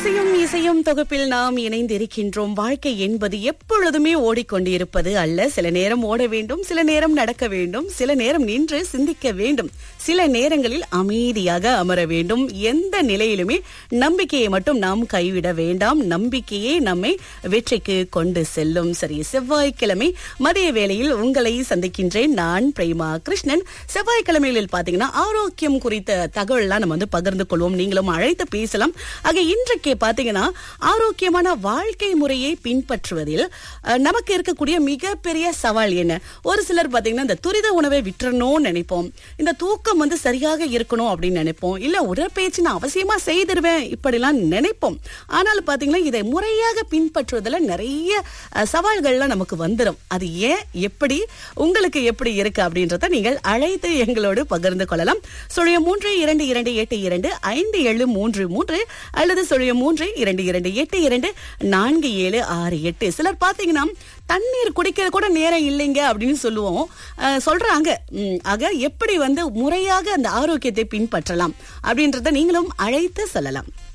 இசையும் இசையும் தொகுப்பில் நாம் இணைந்திருக்கின்றோம் வாழ்க்கை என்பது எப்பொழுதுமே ஓடிக்கொண்டிருப்பது அல்ல சில நேரம் ஓட வேண்டும் சில நேரம் நடக்க வேண்டும் சில நேரம் நின்று சிந்திக்க வேண்டும் சில நேரங்களில் அமைதியாக அமர வேண்டும் எந்த நிலையிலுமே நம்பிக்கையை மட்டும் நாம் கைவிட வேண்டாம் நம்பிக்கையே நம்மை வெற்றிக்கு கொண்டு செல்லும் சரி செவ்வாய்க்கிழமை மதிய வேளையில் உங்களை சந்திக்கின்றேன் நான் பிரேமா கிருஷ்ணன் செவ்வாய்க்கிழமைகளில் பாத்தீங்கன்னா ஆரோக்கியம் குறித்த தகவல்லாம் நம்ம வந்து பகிர்ந்து கொள்வோம் நீங்களும் அழைத்து பேசலாம் ஆக இன்றைக்கு பாத்தீங்கன்னா ஆரோக்கியமான வாழ்க்கை முறையை பின்பற்றுவதில் அஹ், நமக்கு இருக்கக்கூடிய மிகப்பெரிய சவால் என்ன ஒரு சிலர் பாத்தீங்கன்னா இந்த துரித உணவை விட்டுறணும்னு நினைப்போம் இந்த தூக்கம் வந்து சரியாக இருக்கணும் அப்படின்னு நினைப்போம் இல்ல உடற்பயிற்சி நான் அவசியமா செய்திருவேன் இப்படிலாம் நினைப்போம் ஆனால் பாத்தீங்கன்னா இதை முறையாக பின்பற்றுவதில் நிறைய அஹ், சவால்கள்லாம் நமக்கு வந்துடும் அது ஏன் எப்படி உங்களுக்கு எப்படி இருக்கு அப்படின்றத நீங்கள் அழைத்து எங்களோடு பகிர்ந்து கொள்ளலாம் சுழிய மூன்று இரண்டு இரண்டு எட்டு இரண்டு ஐந்து ஏழு மூன்று மூன்று அல்லது சுழிய மூன்று இரண்டு இரண்டு எட்டு இரண்டு நான்கு ஏழு ஆறு எட்டு சிலர் பாத்தீங்கன்னா தண்ணீர் குடிக்க கூட நேரம் இல்லைங்க அப்படின்னு சொல்லுவோம் அஹ், சொல்றாங்க உம், ஆக எப்படி வந்து முறையாக அந்த ஆரோக்கியத்தை பின்பற்றலாம் அப்படின்றத நீங்களும் அழைத்து சொல்லலாம்